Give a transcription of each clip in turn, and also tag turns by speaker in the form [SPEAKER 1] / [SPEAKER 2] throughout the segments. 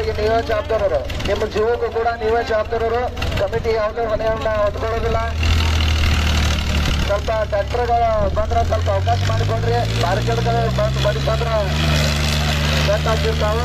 [SPEAKER 1] ಕಮಿಟಿಗೆ ನೀವೇ ಜವಾಬ್ದಾರರು ನಿಮ್ಮ ಜೀವಕ್ಕೂ ಕೂಡ ನೀವೇ ಜವಾಬ್ದಾರರು ಕಮಿಟಿ ಯಾವುದೇ ಹೊಣೆಯನ್ನ ಹೊತ್ಕೊಳ್ಳೋದಿಲ್ಲ ಸ್ವಲ್ಪ ಟ್ರ್ಯಾಕ್ಟರ್ಗಳು ಬಂದ್ರೆ ಸ್ವಲ್ಪ ಅವಕಾಶ ಮಾಡಿಕೊಡ್ರಿ ಬ್ಯಾರಿಕೇಡ್ಗಳು ಬಂದು ಬಡಿ ಬಂದ್ರೆ ಸೆಟ್ ಆಗ್ತಿರ್ತಾವ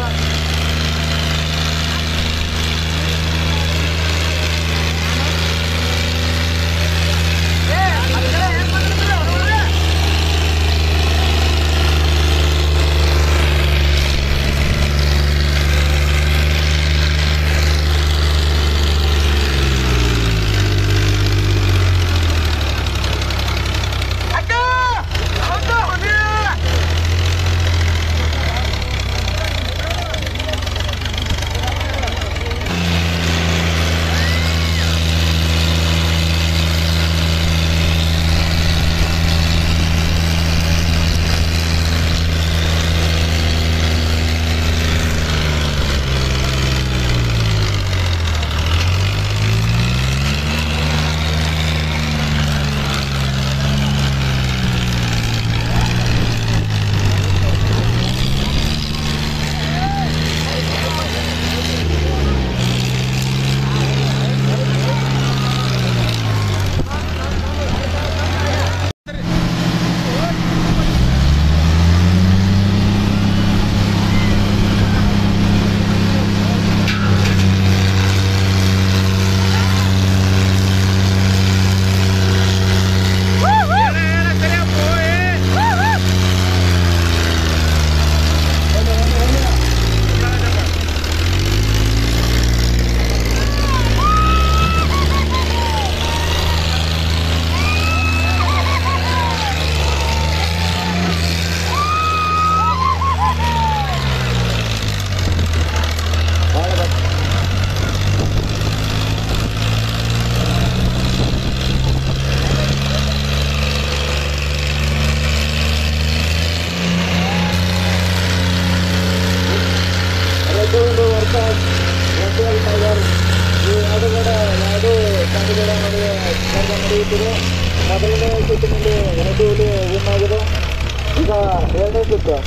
[SPEAKER 1] ಪ್ರತಿಯೊಂದು ವರ್ಷ ರಫೇಲ್ ಟೈಗರ್ ಈ ಎರಡು ಕೂಡ ಎರಡು ತಂಡಗಳ ನಡುವೆ ಸ್ಪರ್ಧೆ ನಡೆಯುತ್ತಿದೆ ಮೊದಲನೇ ಸುತ್ತಿನಲ್ಲಿ ಎರಡು ಹುಲಿ ವಿನ್ ಆಗಿದೆ ಈಗ ಎರಡನೇ ಸುತ್ತು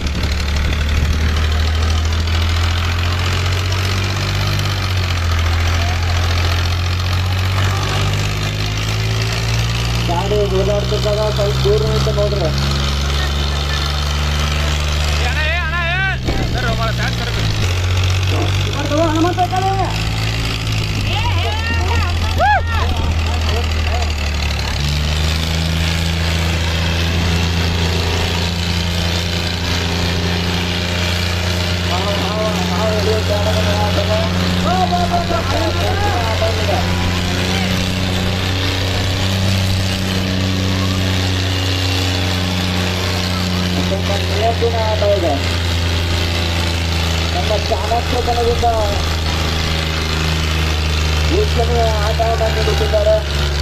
[SPEAKER 1] ಗಾಡಿ ಓಡಾಡ್ತಿದ್ದಾಗ ಸ್ವಲ್ಪ ದೂರ ನಿಂತು ನೋಡ್ರಿ ತುಂಬ ನಿಯತ್ತಿನ ಆಟ ಇದೆ ನಮ್ಮ ಚಾಣಕ್ಯತನದಿಂದ ವೀಕ್ಷಣೀಯ ಆಟವನ್ನು ನೀಡುತ್ತಿದ್ದಾರೆ